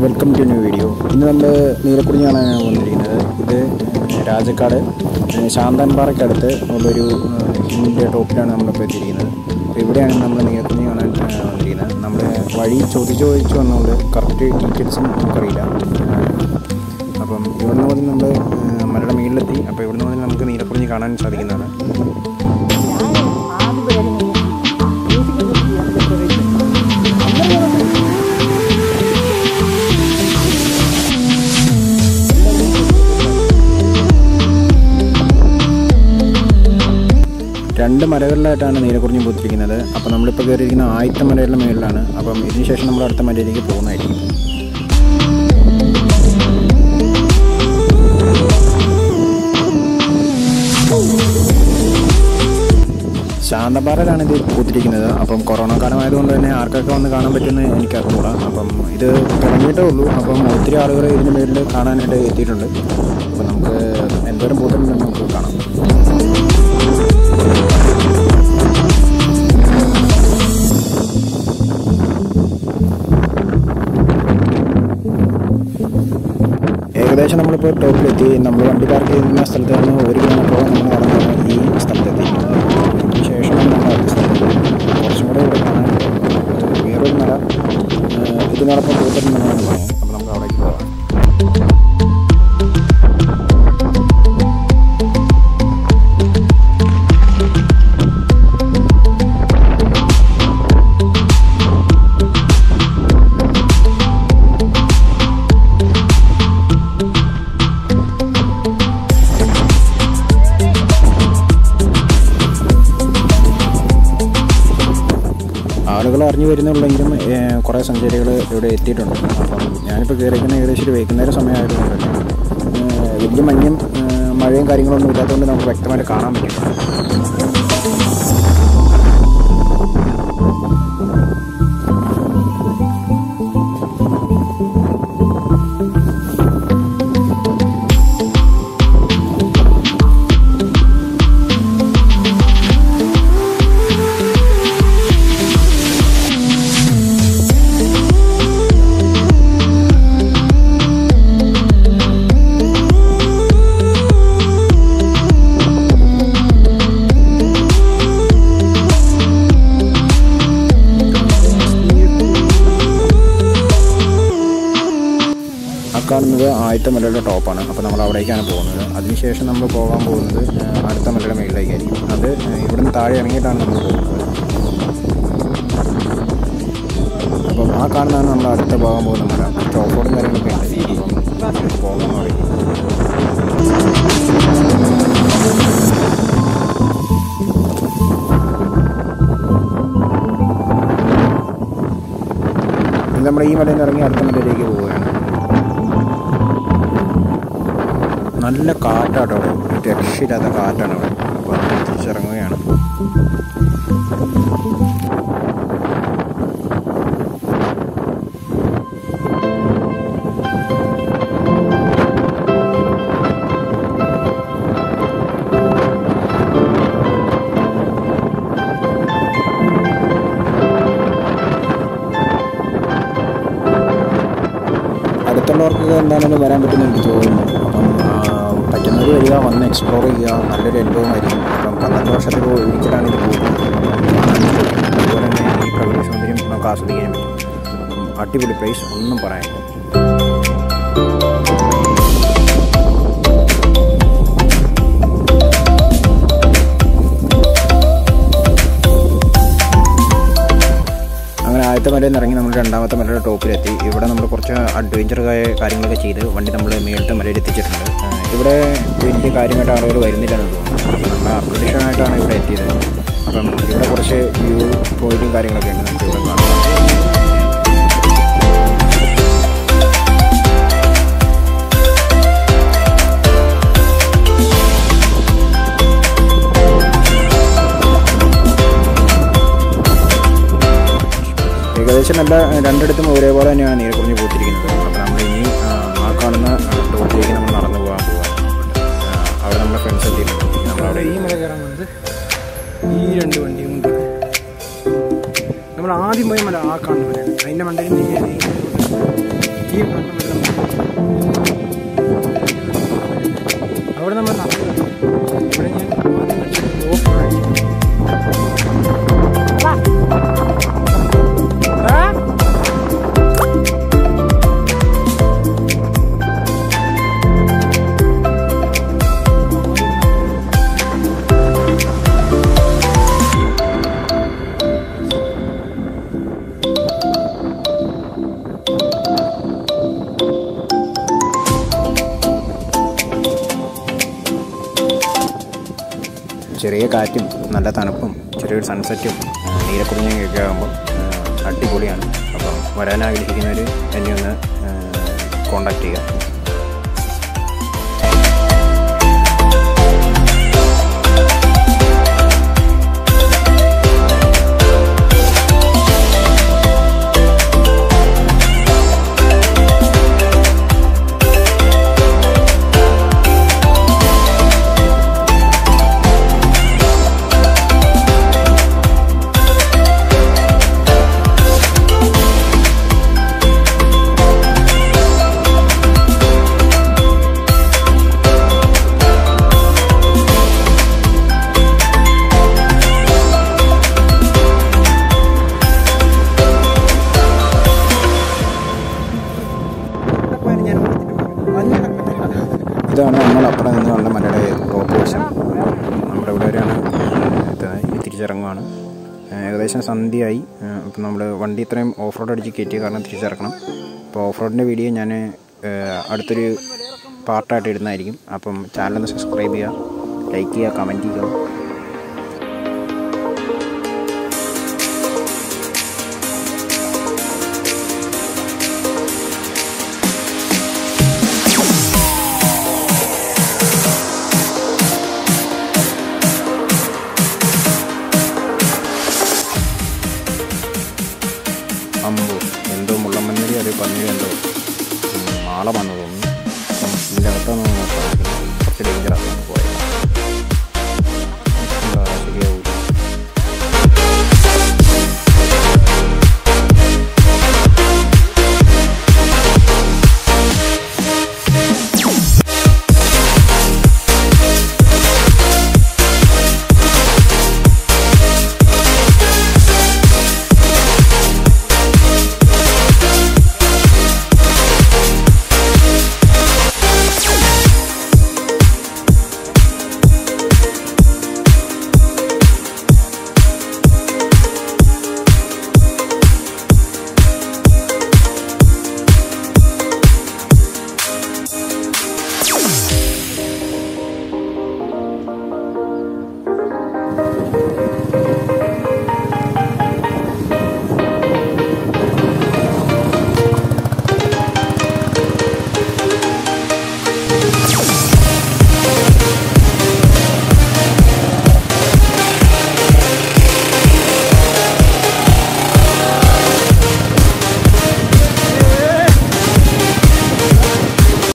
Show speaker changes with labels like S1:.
S1: welcome to new video ഇന്ന് നമ്മൾ നീലക്കുടിഞ്ഞാണ് വന്നിരിക്കുന്നത് ഇത് ഏഹ്, രാജക്കാട് ഏഹ്, ശാന്താൻപാറയ്ക്കടുത്ത് ഉള്ളൊരു ഏഹ്, ഹില്ലിൻ്റെ ടോപ്പിലാണ് നമ്മളിപ്പോൾ എത്തിയിരിക്കുന്നത് അപ്പോൾ ഇവിടെയാണ് നമ്മൾ നീലക്കുടി കാണാൻ ഏഹ്, വന്നിരിക്കുന്നത് നമ്മൾ വഴി ചോദിച്ചു ചോദിച്ചു വന്നുകൊണ്ട് കറക്റ്റ് ഡീറ്റെയിൽസും നമുക്കറിയില്ല ഏഹ്, അപ്പം ഇവിടുന്ന് മുതൽ നമ്മൾ ഏഹ്, മലയുടെ മുകളിലെത്തി അപ്പോൾ ഇവിടുന്ന് മുതൽ നമുക്ക് നീലക്കുറിഞ്ഞി കാണാൻ സാധിക്കുന്നതാണ് രണ്ട് മലകളിലായിട്ടാണ് നീലക്കുറിഞ്ഞി പൂത്തിരിക്കുന്നത് അപ്പോൾ നമ്മളിപ്പോൾ കയറിയിരിക്കുന്ന ആദ്യത്തെ മലയുടെ മുകളിലാണ് അപ്പം ഇതിന് ശേഷം നമ്മൾ അടുത്ത മലയിലേക്ക് പോകുന്നതായിരിക്കും ശാന്തപാറയിലാണ് ഇത് പൂത്തിരിക്കുന്നത് അപ്പം കൊറോണ കാലമായതുകൊണ്ട് തന്നെ ആർക്കൊക്കെ വന്ന് കാണാൻ പറ്റുമെന്ന് എനിക്ക് അറിഞ്ഞൂടാ അപ്പം ഇത് തുടങ്ങിയിട്ടേ ഉള്ളൂ അപ്പം ഒത്തിരി ആളുകൾ ഇതിൻ്റെ പേരിൽ കാണാനായിട്ട് എത്തിയിട്ടുണ്ട് അപ്പം നമുക്ക് എന്തോരം പൂത്തിട്ടുണ്ടെന്ന് നമുക്ക് കാണാം ഏകദേശം നമ്മളിപ്പോൾ ടോപ്പിലെത്തി നമ്മൾ വണ്ടി പാർക്ക് ചെയ്യുന്ന സ്ഥലത്ത് നിന്ന് ഒരു കിലോമീറ്ററോളം നമ്മൾ നടന്നാണ് ഈ സ്ഥലത്തെത്തി അതിന് ശേഷമാണ് നമ്മൾ അടുത്ത സ്ഥലത്ത് കുറച്ചും കൂടെ ഇവിടെ കാണാൻ ഏഹ് വേറൊരു മല ഏഹ് ഇതിനോടൊപ്പം പൂത്തിട്ടുണ്ടെന്നാണ് പറയുന്നത് അപ്പോൾ നമുക്ക് അവിടേക്ക് പോകാം ആളുകൾ അറിഞ്ഞു വരുന്നുള്ളെങ്കിലും ഏഹ്, കുറേ സഞ്ചാരികൾ ഇവിടെ എത്തിയിട്ടുണ്ട് അപ്പം ഞാനിപ്പോൾ കയറിക്കുന്ന ഏകദേശം ഒരു വൈകുന്നേരം സമയമായതുകൊണ്ട് തന്നെ ഏഹ്, വലിയ മഞ്ഞും ഏഹ്, മഴയും കാര്യങ്ങളൊന്നും ഇല്ലാത്തതുകൊണ്ട് നമുക്ക് വ്യക്തമായിട്ട് കാണാൻ പറ്റും ആ കാണുന്നത് ആദ്യത്തെ മലയുടെ ടോപ്പാണ് അപ്പോൾ നമ്മൾ അവിടേക്കാണ് പോകുന്നത് അതിനുശേഷം നമ്മൾ പോകാൻ പോകുന്നത് ഏഹ്, അടുത്ത മലയുടെ മേളിലേക്കായിരിക്കും അത് ഏഹ്, ഇവിടുന്ന് താഴെ ഇറങ്ങിയിട്ടാണ് നമ്മൾ പോകുന്നത് അപ്പം ആ കാണുന്നതാണ് നമ്മൾ അടുത്ത പോകാൻ പോകുന്ന മല കുറച്ച് ഓഫ് റോഡും കാര്യങ്ങളൊക്കെ ഉണ്ട് അപ്പം നമുക്ക് പോകാൻ തുടങ്ങി ഇനി നമ്മൾ ഈ മലയിൽ നിന്ന് ഇറങ്ങി അടുത്ത മലയിലേക്ക് പോവുകയാണ് നല്ല കാറ്റാട്ടോ അവിടെ ഒരു രക്ഷയില്ലാത്ത കാറ്റാണ് അവിടെ അപ്പോൾ നമ്മൾ തിരിച്ചിറങ്ങുകയാണ് അടുത്തുള്ളവർക്ക് എന്താണെങ്കിലും വരാൻ പറ്റുമെന്ന് എനിക്ക് തോന്നുന്നു അപ്പം ആ, പറ്റുന്നത് വരിക വന്ന് എക്സ്പ്ലോർ ചെയ്യുക നല്ലൊരു അനുഭവമായിരിക്കും അപ്പം പന്ത്രണ്ട് വർഷത്തിൽ ഒരിക്കലാണ് ഇത് പോകുന്നത് അതുപോലെ തന്നെ ഈ പ്രകൃതി സൗന്ദര്യം നമുക്ക് ആസ്വദിക്കാനും പറ്റും അപ്പം അടിപൊളി പ്ലേസ് ഒന്നും പറയാനില്ല അങ്ങനെ ആദ്യത്തെ മലയിൽ നിന്ന് ഇറങ്ങി നമ്മൾ രണ്ടാമത്തെ മലയുടെ ടോപ്പിലെത്തി ഇവിടെ നമ്മൾ കുറച്ച് അഡ്വഞ്ചർ കാര്യങ്ങളൊക്കെ ചെയ്ത് വണ്ടി നമ്മൾ മേളിട്ട് മലയിൽ എത്തിച്ചിട്ടുണ്ട് ആ, ഇവിടെ വലിയ കാര്യമായിട്ട് ആളുകൾ വരുന്നില്ല എന്ന് തോന്നുന്നു അപ്പം നമ്മൾ അപ്രതീക്ഷിതമായിട്ടാണ് ഇവിടെ എത്തിയത് അപ്പം ഇവിടെ കുറച്ച് വ്യൂ പോയിന്റും കാര്യങ്ങളൊക്കെ ഉണ്ട് നമുക്ക് ഇവിടെ കാണാം ഏകദേശം നല്ല രണ്ടിടത്തും ഒരേപോലെ തന്നെയാണ് നീലക്കുറിഞ്ഞ് പൂത്തിരിക്കുന്നത് അപ്പോൾ നമ്മൾ ഇനി ആ, ആ കാണുന്ന ടോപ്പിലേക്ക് നമ്മൾ നടന്നു പോകാൻ പോവാം ആ, അവിടെ നമ്മുടെ ഫ്രണ്ട്സ് എത്തിയിട്ടുണ്ട് നമ്മളവിടെ
S2: ഈ മല കയറാൻ വന്നത് ഈ രണ്ട് വണ്ടിയും കൊണ്ട് നമ്മൾ ആദ്യം പോയ മല ആ കാണുന്ന മലയാണ് അതിൻ്റെ മണ്ടയിൽ നിന്ന് ഈ- ഈ കാണുന്ന വെള്ളം അവിടെ നമ്മൾ നടക്കുന്നത് ഇവിടെ ഞാൻ ആദ്യം കണ്ടത് ഓഫ് റൈഡ്
S1: ചെറിയ കാറ്റും നല്ല തണുപ്പും ചെറിയൊരു സൺസെറ്റും നീലക്കുറിഞ്ഞൊക്കെ ആകുമ്പോൾ അടിപൊളിയാണ് അപ്പം വരാൻ ആഗ്രഹിക്കുന്നവർ എന്നെ ഒന്ന് കോണ്ടാക്ട് ചെയ്യുക ഇതാണ് നമ്മൾ അപ്പുറം നിന്ന് കണ്ട മലയുടെ ടോപ്പ് വശം നമ്മുടെ ഇവിടെ വരെയാണ് എത്തുന്നത് ഇനി തിരിച്ചിറങ്ങുവാണ് ഏകദേശം സന്ധ്യയായി അപ്പം നമ്മൾ വണ്ടി ഇത്രയും ഓഫ് റോഡ് അടിച്ച് കയറ്റിയ കാരണം തിരിച്ചിറക്കണം അപ്പോൾ ഓഫ് റോഡിൻ്റെ വീഡിയോ ഞാൻ അടുത്തൊരു പാർട്ടായിട്ട് ഇടുന്നതായിരിക്കും അപ്പം ചാനലൊന്ന് സബ്സ്ക്രൈബ് ചെയ്യുക ലൈക്ക് ചെയ്യുക കമൻറ്റ് ചെയ്യുക അമ്പു എന്തോ മുള്ളമ്മന്നരി അത് പന്നീര് എന്തോ ഉം, മാള വന്നു തോന്നുന്നു ഉം, ഇതിൻ്റെ അകത്തൊന്നും നോക്കാം കുറച്ച് ഡേഞ്ചറാണ്